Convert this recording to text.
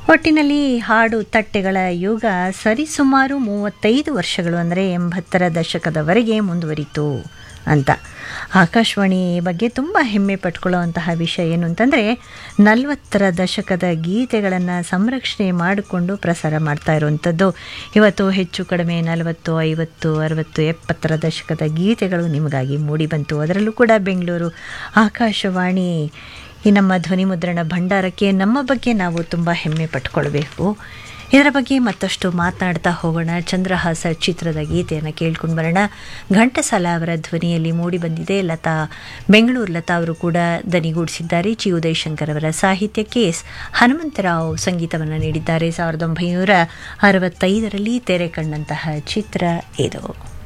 ಒಟ್ಟಿನಲ್ಲಿ ಹಾಡು ತಟ್ಟೆಗಳ ಯುಗ ಸರಿಸುಮಾರು ಮೂವತ್ತೈದು ವರ್ಷಗಳು ಅಂದರೆ ಎಂಬತ್ತರ ದಶಕದವರೆಗೆ ಮುಂದುವರಿತು ಅಂತ ಆಕಾಶವಾಣಿ ಬಗ್ಗೆ ತುಂಬ ಹೆಮ್ಮೆ ಪಟ್ಕೊಳ್ಳುವಂತಹ ವಿಷಯ ಏನು ಅಂತಂದರೆ ನಲವತ್ತರ ದಶಕದ ಗೀತೆಗಳನ್ನು ಸಂರಕ್ಷಣೆ ಮಾಡಿಕೊಂಡು ಪ್ರಸಾರ ಮಾಡ್ತಾ ಇರುವಂಥದ್ದು ಇವತ್ತು ಹೆಚ್ಚು ಕಡಿಮೆ ನಲವತ್ತು ಐವತ್ತು ಅರವತ್ತು ಎಪ್ಪತ್ತರ ದಶಕದ ಗೀತೆಗಳು ನಿಮಗಾಗಿ ಮೂಡಿಬಂತು ಅದರಲ್ಲೂ ಕೂಡ ಬೆಂಗಳೂರು ಆಕಾಶವಾಣಿ ಈ ನಮ್ಮ ಧ್ವನಿ ಮುದ್ರಣ ಭಂಡಾರಕ್ಕೆ ನಮ್ಮ ಬಗ್ಗೆ ನಾವು ತುಂಬ ಹೆಮ್ಮೆ ಪಟ್ಕೊಳ್ಬೇಕು ಇದರ ಬಗ್ಗೆ ಮತ್ತಷ್ಟು ಮಾತನಾಡ್ತಾ ಹೋಗೋಣ ಚಂದ್ರಹಾಸ ಚಿತ್ರದ ಗೀತೆಯನ್ನು ಕೇಳ್ಕೊಂಡು ಬರೋಣ ಘಂಟಸಾಲ ಅವರ ಧ್ವನಿಯಲ್ಲಿ ಮೂಡಿ ಬಂದಿದೆ ಲತಾ ಬೆಂಗಳೂರು ಲತಾ ಅವರು ಕೂಡ ದನಿಗೂಡಿಸಿದ್ದಾರೆ ಚಿ ಉದಯಶಂಕರ್ ಅವರ ಸಾಹಿತ್ಯಕ್ಕೆ ಎಸ್ ಹನುಮಂತರಾವ್ ಸಂಗೀತವನ್ನು ನೀಡಿದ್ದಾರೆ ಸಾವಿರದ ಒಂಬೈನೂರ ಅರವತ್ತೈದರಲ್ಲಿ ತೆರೆ ಕಂಡಂತಹ ಚಿತ್ರ ಇದು